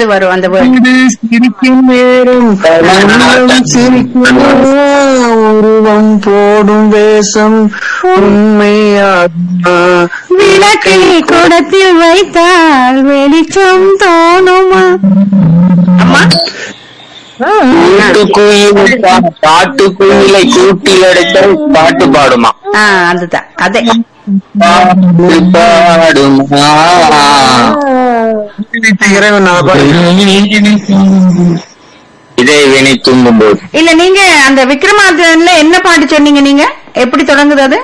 அது வரும் அந்த word. சிரிக்கும் நேரம் உள்ளம் சிரிக்கும் உருவம் போடும் வேஷம் உண்மையாகுமா விளக்கை குடத்தில் வைத்தால் வெளிச்சம் தோணுமா அம்மா கூட்டுக்குயில் பாட்டுக்குயிலை கூட்டில் அடைத்தால் பாட்டு பாடுமா ஆ அதுதான் அதே பாட்டு பாடுமா இறைவன் இதை வினை தும்பும் போது இல்ல நீங்க அந்த விக்ரமாதித்தன்ல என்ன பாட்டு சொன்னீங்க நீங்க எப்படி தொடங்குது அது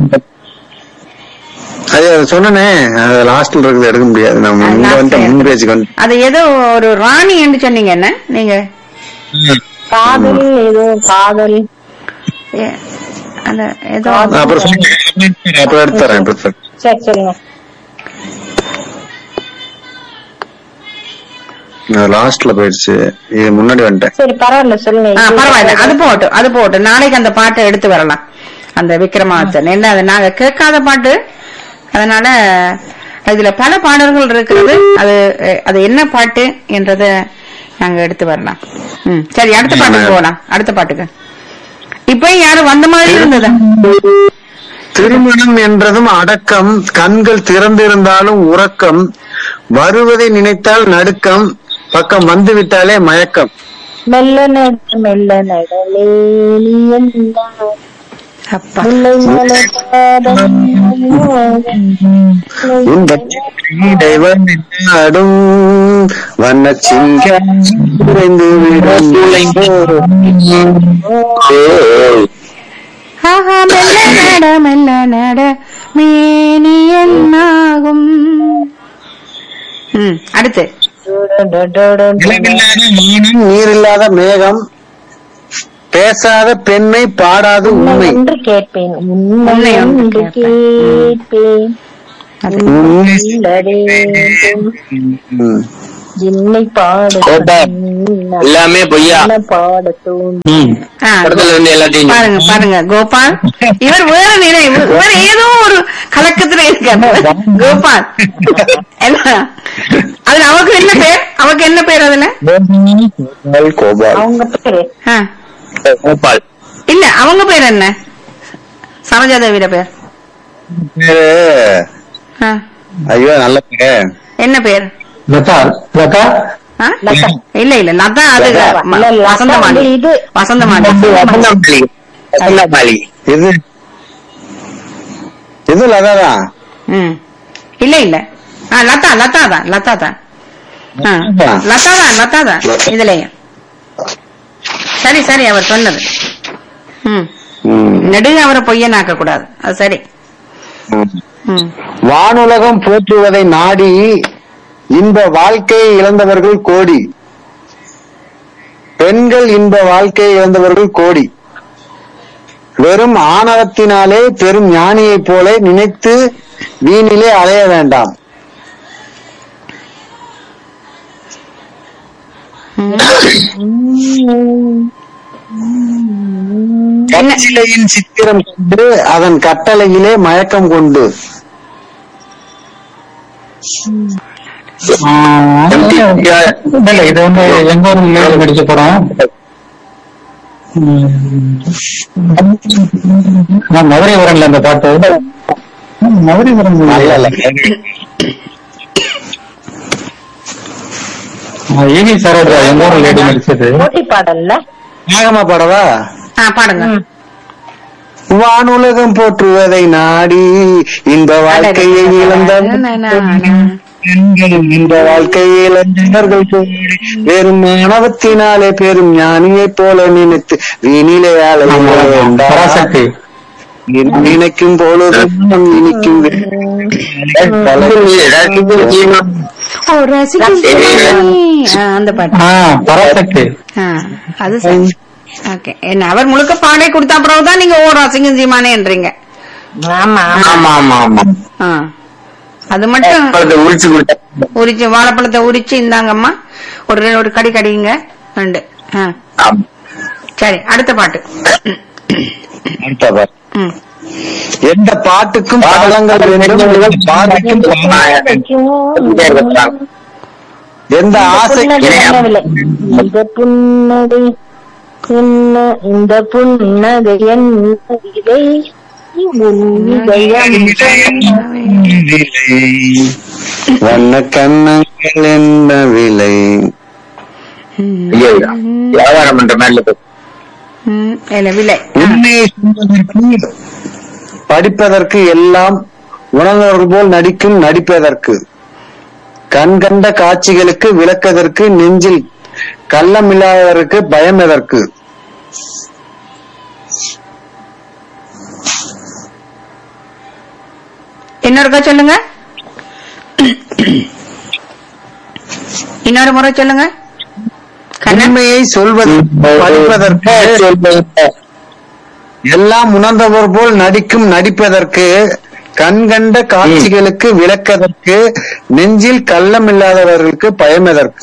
அது சொன்னனே அது லாஸ்ட்ல இருக்குது எடுக்க முடியாது நம்ம இங்க வந்து முன் பேஜுக்கு வந்து அது ஏதோ ஒரு ராணி என்று சொன்னீங்க என்ன நீங்க காதல் ஏதோ காதல் ஏ- அந்த ஏதோ அப்புறம் சொல்லுங்க. அப்புறம் எடுத்து தரேன் எடுத்து தரேன். சரி சொல்லுங்க நான் லாஸ்ட்ல போயிடுச்சு இது முன்னாடி வந்துட்டேன் சரி பரவாயில்ல சொல்லுங்க ஆ, பரவாயில்ல அது போகட்டும் அது போகட்டும் நாளைக்கு அந்த பாட்டை எடுத்து வரலாம் அந்த விக்ரமாதித்தன் என்ன அது நாங்க கேட்காத பாட்டு அதனால இதுல பல பாடல்கள் இருக்கிறது அது அஹ், அது என்ன பாட்டு என்றத நாங்க எடுத்து வரலாம் ம் சரி அடுத்த பாட்டுக்கு போகலாம் அடுத்த பாட்டுக்கு இப்ப யாரும் வந்த மாதிரி இருந்தது திருமணம் என்றதும் அடக்கம் கண்கள் திறந்திருந்தாலும் உறக்கம் வருவதை நினைத்தால் நடுக்கம் பக்கம் வந்து விட்டாலே மயக்கம் மெல்ல நட மெல்ல நடலே நீ என்ன அப்பா முல்லை மலர் பாதம் உன் பச்சை வந்து ஆடும் வண்ண சிங்கம் குறைந்து விடும் ஏய். ஆஹா மெல்ல நட மெல்ல நட மேனி என்னாகும் ம் அடுத்து நீரில்லாத மேகம் பேசாத பெண்ணை பாடாது உண்மை என்று கேட்பேன் உண்மை உண்மை ஒன்று என்று கேட்பேன் அது உண்மை உள்ளடே ம். என்னை பாட கோபால். எல்லாமே பொய்யா பாட தோணும் ஆ, படத்துல இருந்து எல்லாத்தையும் பாருங்க பாருங்க கோபால் இவர் வேற நினைவு இவர் ஏதோ ஒரு கலக்கத்துல இருக்காரு கோபால் என்ன அதுல அவருக்கு என்ன பேர் அவருக்கு என்ன பேர் அதுல கோபால், கோபால் அவங்க பேரு ஆ, கோபால் இல்ல அவங்க பேர் என்ன சரோஜா தேவியோட பேர் பேரு ஆ, ஐயோ நல்ல பேரு என்ன பேர் லதா லதா ஆ? இல்ல இல்ல லதா அது இல்ல, லதா வசந்தமாடி வந்து இது. வசந்தமாடி வசந்தமாளி இது இது லதா தான் ம் இல்ல இல்ல ஆ லதா லதா தான் லதா தான் ஆ, லதா தான் லதா தான் இதுலயும் சரி சரி அவர் சொன்னது ம் நெடுக அவரை பொய்யனாக்க கூடாது அது சரி ம் வானுலகம் போற்றுவதை நாடி இன்ப வாழ்க்கையை இழந்தவர்கள் கோடி பெண்கள் இன்ப வாழ்க்கையை இழந்தவர்கள் கோடி வெறும் ஆணவத்தினாலே பெரும் ஞானியைப் போல நினைத்து வீணிலே அலைய வேண்டாம் கச்சிலையின் சித்திரம் கொண்டு அதன் கட்டளையிலே மயக்கம் கொண்டு இல்ல இது வந்து எங்க ஒரு மேல நடிச்ச படம் நான் மதுரை வரன்ல அந்த பாட்டு மதுரை வரன் நல்ல இல்ல. ஈவி சரோஜா எங்க ஒரு லேடி நடிச்சது போட்டி பாடல்ல நாகமா பாடவா ஆ பாடுங்க வானுலகம் போற்றுவதை நாடி இந்த வாழ்க்கையை இழந்த பெண்கள் இந்த வாழ்க்கையை இழந்தவர்கள் கோடி. வெறும் மாணவத்தினாலே பெரும் ஞானியைப் போல நினைத்து வீணிலே அலைய வேண்டாம். பராசக்தி நினை- நினைக்கும் பொழுது நம் இனிக்கும் ஓ ரசிகன் ஆ, அந்த பாட்டு ஆ பராசக்தி ஆ, அது சரி ஓகே என்ன அவர் முழுக்க பாடே கொடுத்த அப்புறம் தான் நீங்க ஓ ரசிகன் சீமானேன்றீங்க ஆமா ஆமா ஆமா ஆமா ஆ. அது மட்டும் பழத்தை உரிச்சு கொடுத்தா உரிச்சு வாழைப்பழத்தை உரிச்சு இந்தாங்கம்மா ஒரு ரெண்டு ஒரு கடி கடிங்க ரெண்டு ஆ. ஆமா. சரி அடுத்த பாட்டு அடுத்த பாரு. ம். எந்த பாட்டுக்கும் பாடங்கள் வேண்டும் பாட்டுக்கும் எந்த ஆசை புன்னகை என்னவில்லை இந்த புன்னகை என்ன இந்த புன்னகை என்ன விலை உன் இதயம் வண்ண கண்ணங்கள் என்ன விலை ஐயோ, வியாபாரம் பண்ற மாதிரி இல்ல ம், இல்ல விலை உண்மையை சொல்வதற்கு படிப்பதற்கு எல்லாம் உணர்ந்தவர்கள் போல் நடிக்கும் நடிப்பதற்கு கண் கண்ட காட்சிகளுக்கு விளக்கதற்கு நெஞ்சில் கள்ளம் இல்லாதவருக்கு பயம் எதற்கு இன்னொருக்கா சொல்லுங்க இன்னொரு முறை சொல்லுங்க கண்ணன் உண்மையை சொல்வது படிப்பதற்கு எல்லாம் உணர்ந்தவர் போல் நடிக்கும் நடிப்பதற்கு கண் கண்ட காட்சிகளுக்கு விளக்கதற்கு நெஞ்சில் கள்ளம் இல்லாதவர்களுக்கு பயம் எதற்கு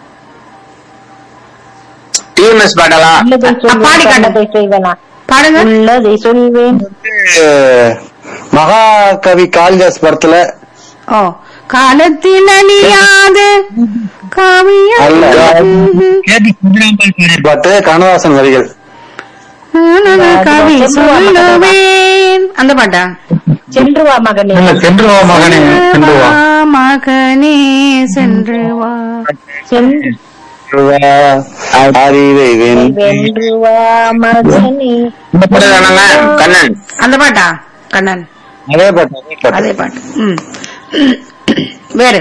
டிஎம்எஸ் பாடலாம் உள்ளதை பாடி சொல்வேன் காட்டு. கண்டதை செய்வேனா பாடுங்க உள்ளதை சொல்வேன் அஹ், மகாகவி காளிதாஸ் படத்துல ஓ காலத்தில் அழியாது காவியம் அல்ல பாட்டு கண்ணதாசன் வரிகள் கவி சொல்லுவேன் அந்த பாட்டா சென்று வா மகனே இல்ல சென்று வா மகனே சென்று வா மகனே சென்று வா சென்று அறிவை வென்று வென்று வா மகனே இந்த பாட்டு தானங்க கண்ணன் அந்த பாட்டா கண்ணன் அதே பாட்டு அதே பாட்டு அதே பாட்டு ம் வேறு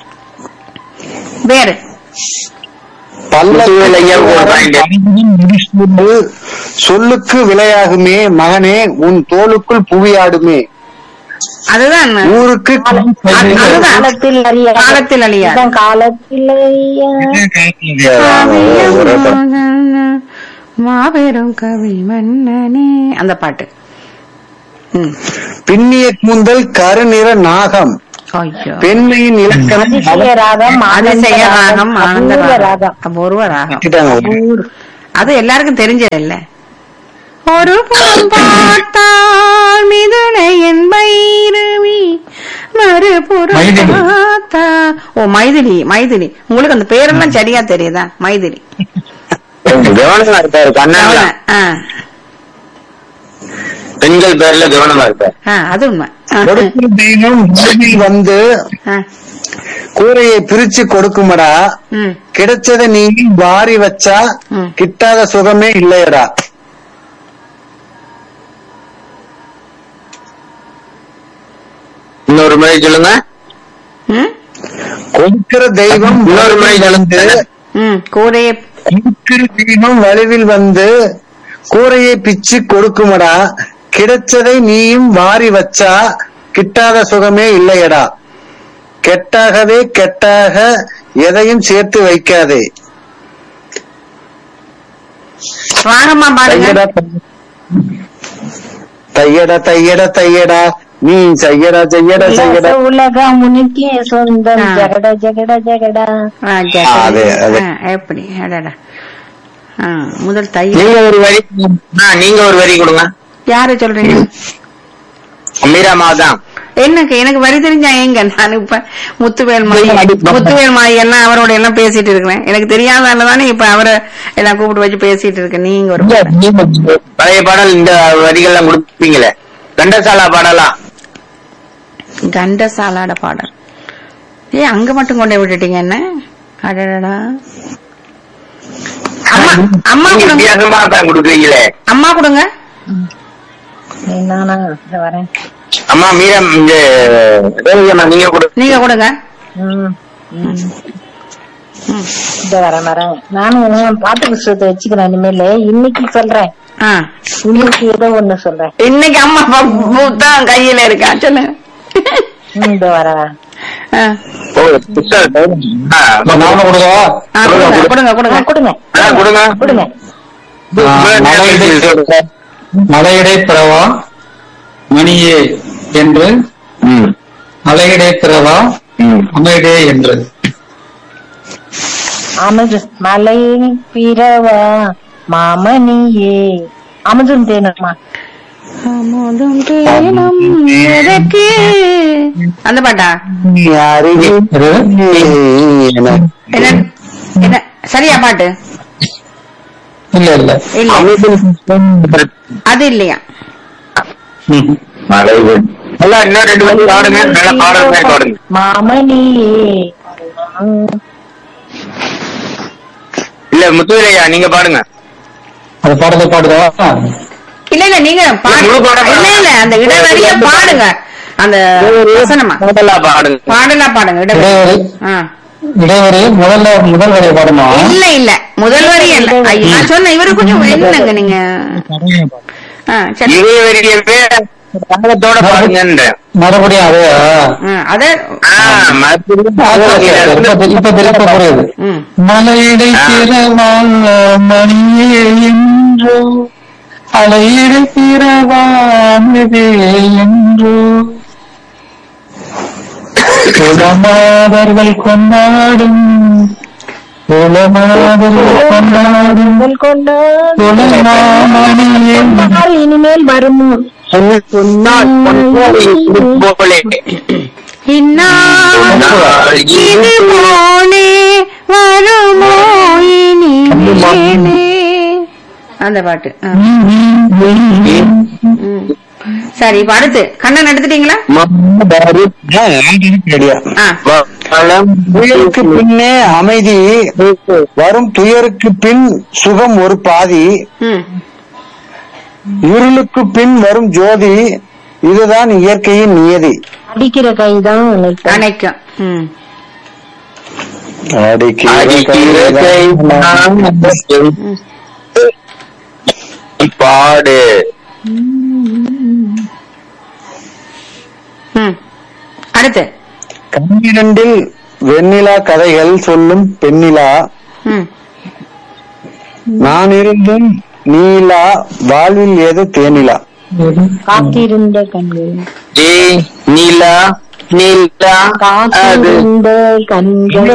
வேறு முத்துவேல் ஐயா ஒரு point. சொல்லுக்கு விளையாகுமே மகனே உன் தோளுக்குள் புவியாடுமே அதுதான் ஊருக்கு அது- அதுதான் காலத்தில் அறிய காலத்தில் அழியாது. இதுதான் காலத்தில் அறிய மாபெரும் கவி மன்னனே அந்த பாட்டு ம் பின்னிய கூந்தல் கருநிற நாகம் ஐயோ பெண்மையின் இலக்கணம் அதிசய ராகம் அதிசய ராகம் ஆனந்த அபூர்வ ராகம் ராகம் அபூர்வ ராகம் வளர்த்திட்டாங்க. அது எல்லாருக்கும் தெரிஞ்சது இல்ல ஒரு புறம் பார்த்தால் மிதுனை என் பைரவி மறுபுறம் மைதிலி. பார்த்தா ஓ மைதிலி மைதிலி உங்களுக்கு அந்த பேரெல்லாம் சரியா தெரியுதா மைதிலி கவனமா இருப்பாரு கண்ணன்ல ஆ, பெண்கள் பேர்ல கவனமா இருப்பாரு ஆ, அது உண்மை ஆ, கொடுக்கும் தெய்வம் வாழ்வில் வந்து ஆ, கூரையை பிரிச்சு கொடுக்குமடா ம், கிடைச்சத நீ வாரி வச்சா ம். கிட்டாத சுகமே இல்லையடா இன்னொரு முறை சொல்லுங்க ம், கொடுக்கிற தெய்வம் இன்னொரு முறை வந்து சொல்லுங்க ம், கூரையை கொடுக்கிற தெய்வம் வலுவில் வந்து கூரையை பிச்சு கொடுக்குமடா கிடைச்சதை நீயும் வாரி வச்சா கிட்டாத சுகமே இல்லையடா கெட்டாகவே கெட்டாக எதையும் சேர்த்து வைக்காதே ராகமா பாடுங்க தையடா தையடா தையடா தையடா நீ செய்யடா செய்யடா செய்யடா உலக உலகம் உனக்கே சொந்தம் ஆ. ஜகட ஜகட ஜகடா ஆ, ஜெகதி. அதே, அதே. ஆ, எப்படி அடடா ஆ, முதல் தையல் நீங்க ஒரு வரி ஆ, நீங்க ஒரு வரி கொடுங்க யாரு சொல்றீங்க மீராமா தான் எனக்கு எனக்கு வரி தெரிஞ்சா எங்க நான் இப்ப முத்துவேல் மாய் முத்துவேல் மாய் எல்லாம் அவரோட எல்லாம் பேசிட்டு இருக்கிறேன் எனக்கு தெரியாதால தானே இப்ப அவரை எல்லாம் கூப்பிட்டு வச்சு பேசிட்டு இருக்கேன் நீங்க ஒரு பழைய பாடல் இந்த வரிகள்லாம் கொடுப்பீங்களே கண்டசாலா பாடலாம் கண்டசாலாட பாடல் ஏ அங்க மட்டும் கொண்டு போய் விட்டுட்டீங்க என்ன அடடா அம்மா அம்மா நீங்க கொடுங்க வித்தியாசமா தான் கொடுக்குறீங்களே அம்மா கொடுங்க நானா இதோ வரேன் அம்மா மீரா இந்த ரேவதி அம்மா நீங்க கொடு நீங்க கொடுங்க ம், ம். இதோ வரேன் வரேன் நானும் பாட்டு புஸ்தகத்தை வச்சுக்கிறேன் இனிமேல இன்னைக்கு சொல்றேன் ஆ இன்னைக்கு ஏதோ ஒண்ணு சொல்றேன் இன்னைக்கு அம்மா பு- புத்தகம் கையில இருக்கா சொல்லுங்க ம், இதோ வரேன் ஆ. ஓ, புத்தகம். ஆ, நானும் கொடுக்கவா ஆ, கொடுங்க கொடுங்க ஆ, கொடுங்க கொடுங்க ஆ, கொடுங்க கொடுங்க மலையிடை மலையிடை பிறவா மணியே என்று ம், மலையிடை பிறவா ம். அமைடே என்று அமுது மலை பிறவா மாமணியே அமுதும் தேனுமா அமுதும் தேனும் எதற்கு அந்த பாட்டா அருகே இது என என்ன என்ன சரியா பாட்டு இல்ல இல்ல இல்ல அது இல்லையா மழை பெய்யும். நல்லா இன்னும் ரெண்டு பேரும் பாடுங்க நல்லா பாடுற மாதிரி பாடுங்க மாமணி இல்ல முத்துவிலையா நீங்க பாடுங்க அது பாடத்தை பாடுதா இல்ல இல்ல நீங்க பாடு முழு பாடம் இல்ல இல்ல அந்த இடைவெளிய பாடுங்க அந்த வசனமா முதல்ல பாடுங்க பாடலா பாடுங்க இடைவெளி இடைவெளி ஆ. இடைவெளி முதல்ல முதல் வரைய பாடுமா இல்ல இல்ல முதல் வரி இல்ல ஐயோ, நான் சொன்ன இவரு கொஞ்சம் என்னங்க நீங்க ஆ, சரி இதே வரியவே ராகத்தோட பாடுங்கன்றேன் மறுபடியும் அதே ஆ, அத ஆ, மறுபடியும் அதே வரியில இருந்து இப்ப இப்ப திருப்ப புரியுது ம். மலையிடை திறவாங்க மணியே என்றோ அலையிடை திறவானதே என்றோ குலமாதர்கள் கொண்டாடும் குலமாதர்கள் கொண்டாடும் உங்கள் கொண்டாடு குலமாமணியே நாள் இனிமேல் வரும் சொன்னால் பொன்கோடி போலே இந்நாள் நாள் இது போலே வருமோ இனிமேலே அந்த பாட்டு ஆ. ம். சரி இப்ப அடுத்து கண்ணன் எடுத்துட்டீங்களா ஆ வளம் துயருக்கு பின்னே அமைதி வரும் துயருக்கு பின் சுகம் ஒரு பாதி ம் இருளுக்கு பின் வரும் ஜோதி இதுதான் இயற்கையின் நியதி அடிக்கிற கைதான் உனக்கு அணைக்கும் ம் அடிக்கிற கை பாடு ம் அடுத்து கண்ணிரண்டில் வெண்ணிலா கதைகள் சொல்லும் பெண்ணிலா ம் நான் இருந்தும் நீலா வாழ்வில் ஏது தேனிலா காத்திருந்த கண்கள் ஏ நீலா நீலா அது காத்திருந்த கண்கள்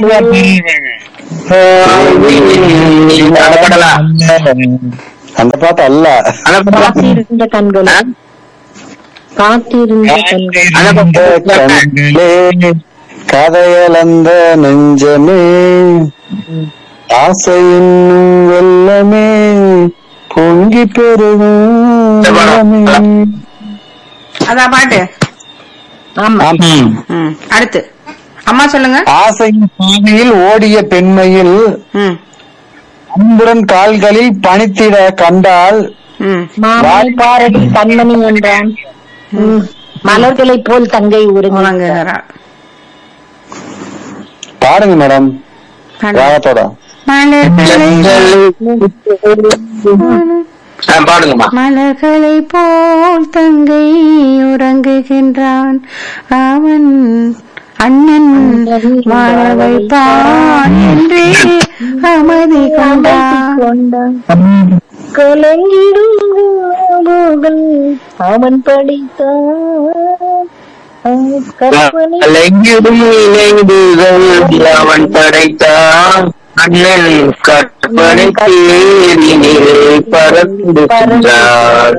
அனுப்படலாம் அந்த பாட்டு அல்ல அனுப்படலாம் காத்திருந்த கண்கள் காத்திருந்த கண்கள் கண்களே, கதையளந்த நெஞ்சமே ஆசை என்னும் வெள்ளமே பொங்கி பெருகும் அதான் பாட்டு ஆமா ம் அடுத்து அம்மா சொல்லுங்க ஆசையின் பாதையில் ஓடிய பெண்மையில் ம் அன்புடன் கால்களில் பணித்திட கண்டால் ம் மாமலை பாரடி கண்மணி என்றான் ம். மலர்களைப் போல் தங்கை உறங்க உறங்குகிறாள் பாடுங்க மேடம் ராகத்தோட மலர்களை ஆ, பாடுங்கம்மா மலர்களை போல் தங்கை உறங்குகின்றான் அவன் அண்ணன் வாழ வைப்பான் என்றே அமைதி கொண்டான் கலங்கிடும் பூகள் அவன் படித்தான் கற்பனை கலைஞரும் இணைந்துகள் அவன் படைத்தான் அண்ணன் கற்பனை தேரினிலே பறந்து சென்றார்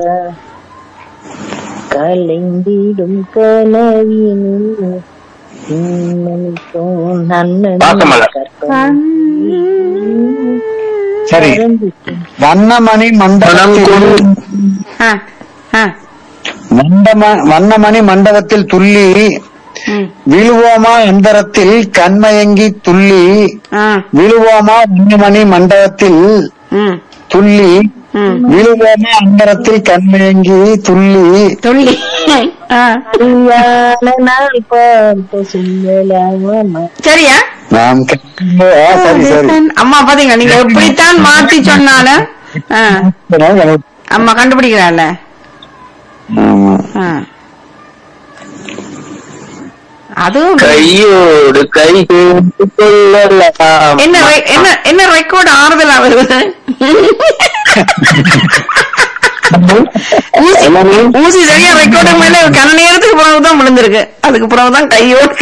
கலைந்திடும் கனவினில் உன்னைக்கும் அண்ணன் பாசமலர். கற்பனை சரி பறந்து வண்ணமணி மண்டபத்தில் ஆ, ஆ, மண்டம வண்ணமணி மண்டபத்தில் துள்ளி ம், விழுவோமா அந்தரத்தில் கண்மயங்கி துள்ளி ஆ, விழுவோமா வண்ணமணி மண்டபத்தில் ம், துள்ளி ம். விழுவோமா அந்தரத்தில் கண்மயங்கி துள்ளி துள்ளி ஆ. சரியான நாள் பார்த்து சொல்லலாமா சரியா நாம் க- ஆ, சரி சரி அம்மா பாத்தீங்க நீங்க எப்படித்தான் மாத்தி சொன்னாலும் ஆ, அம்மா கண்டுபிடிக்கிறாள்ல ஆமா. ஆ. அதுவும் கையோடு கை கோர்த்து கொள்ளலாம் என்ன ரெ- என்ன என்ன ரெக்கார்டு ஆறுதலா வருது ஊசி ஊசி சரியா ரெக்கார்டு மேல கன நேரத்துக்கு பிறகுதான் விழுந்திருக்கு அதுக்கு பிறகுதான் கையோடு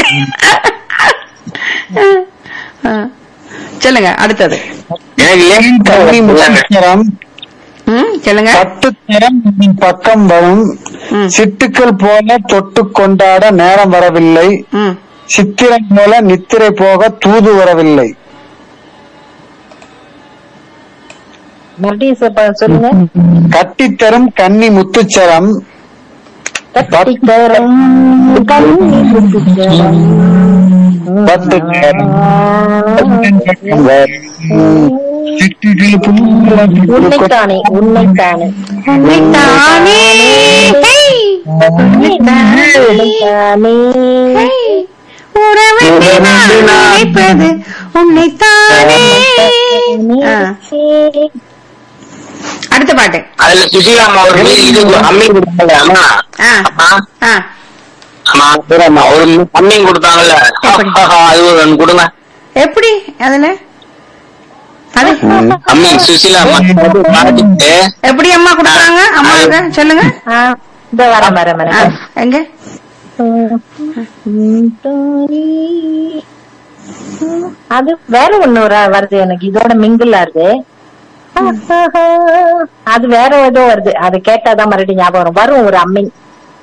ஆ. சொல்லுங்க அடுத்தது எனக்கு ஏன் கன்னி முத்துச்சரம் ம் சொல்லுங்க பட்டுத்தரம் உன் பக்கம் வரும் ம். சிட்டுக்கள் போல தொட்டு கொண்டாட நேரம் வரவில்லை ம் சித்திரம் போல நித்திரை போக தூது வரவில்லை மறுபடியும் சொ- சொல்லுங்க கட்டித்தரும் கன்னி முத்துச்சரம் கட்டித்தரும் கண்ணி முத்துச்சரம். பட்டுத்தரம் பக்கம் வரும். சிட்டுக்கள் போல தொட்டு கொண்டாட உன்னைத்தானே உன்னைத்தானே உன்னைத்தானே ஹேய், உன்னைத்தானே உன்னைத்தானே ஹேய், உறவென்று நான் நினைப்பது உன்னைத்தானே ஆ, அடுத்த பாட்டு அதுல சுசீலா அம்மா ஒரு மீ- இது அம்மிங் கொடுத்தாங்க அம்மா ஆ அம்மா ஆ அம்மா அம்மா ஒரு அம்மிங் கொடுத்தாங்கல்ல எப்படி? அது ஒரு ரெண்டு கொடுங்க எப்படி அதுல அது அம்மி சுசீலா அம்மா பார்த்துட்டு எப்படி அம்மா கொடுத்தாங்க அம்மாவுக்கு சொல்லுங்க ஆ, இதோ வரேன் வரேன் ஆ, வரேன் எங்க அது வேற ஒண்ணு வர- வருது எனக்கு இதோட மிங்கிள் வருது அது வேற ஏதோ வருது அது கேட்டாதான் மறுபடியும் ஞாபகம் வரும் வரும் ஒரு அம்மிங்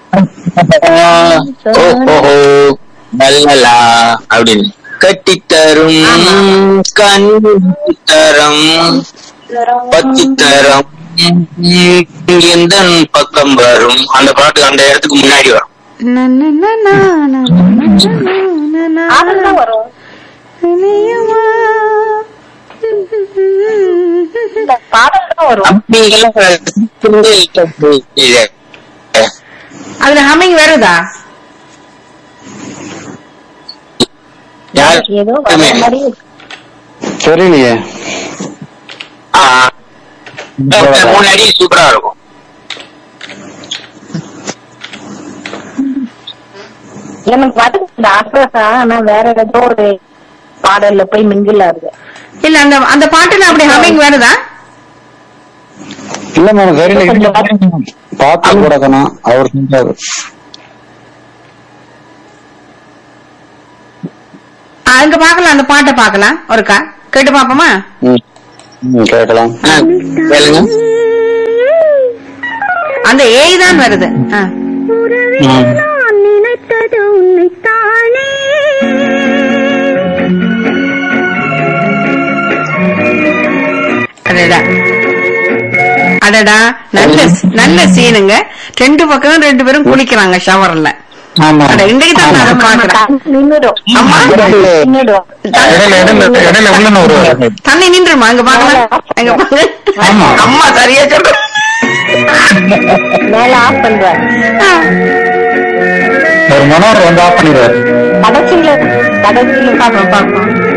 ஓ ஓஹோ நல்லலா அப்படின்னு கட்டித்தரும் கண்ணித்தரம் பத்தித்தரம் எந்த பக்கம் வரும் அந்த பாட்டு அந்த இடத்துக்கு முன்னாடி வரும் நா, நா, நா, நா, நா, நா, நா, நா, அதுதான் வரும் நினையுமா? இந்த பாடல் தான் வரும் இது. அதுல ஹமிங் வருதா யார் ஏதோ வர மாதிரி இருக்கு. தெரியலையே ஆ. மூணு அடி சூப்பரா இருக்கும் எனக்கு வருது இந்த ஆக்ட்ரஸா ஆனா வேற ஏதோ ஒரு பாடல்ல போய் மிங்கிள் ஆகுது இல்ல அந்த அந்த பாட்டுல அப்படி ஹமிங் வருதா இல்ல மேடம் தெரியல பார்த்து கொடுக்கணும் அவர் செஞ்சாரு ஆ, அங்க பாக்கலாம் அந்த பாட்டை பாக்கலாம் ஒருக்கா கேட்டு பாப்போமா ம். ம், கேட்கலாம் ஆ, கேளுங்க அந்த ஏய் தான் வருது ஆ. ம். நான் நினைத்தது உன்னைத்தானே அடடா அடடா நல்ல நல்ல சீனுங்க ரெண்டு பக்கம் ரெண்டு பேரும் குளிக்கிறாங்க ஷவர்ல ஆமா அட இன்றைக்கு தான் நான் அதை பாக்குறேன் நின்னுடும் அம்மா நின்னுடும் இடையில இடையில இடையில உள்ளன்னு வருவாரு தண்ணி நின்றுமா அங்க பாக்கலாம் அங்க பாருங்க ஆமா. அம்மா சரியா சொல்ற மேல ஆஃப் பண்றாரு ஒரு மனோர் வந்து ஆஃப் பண்ணிடுவாரு கடைசியில கடைசியில பாப்போம் பாப்போம்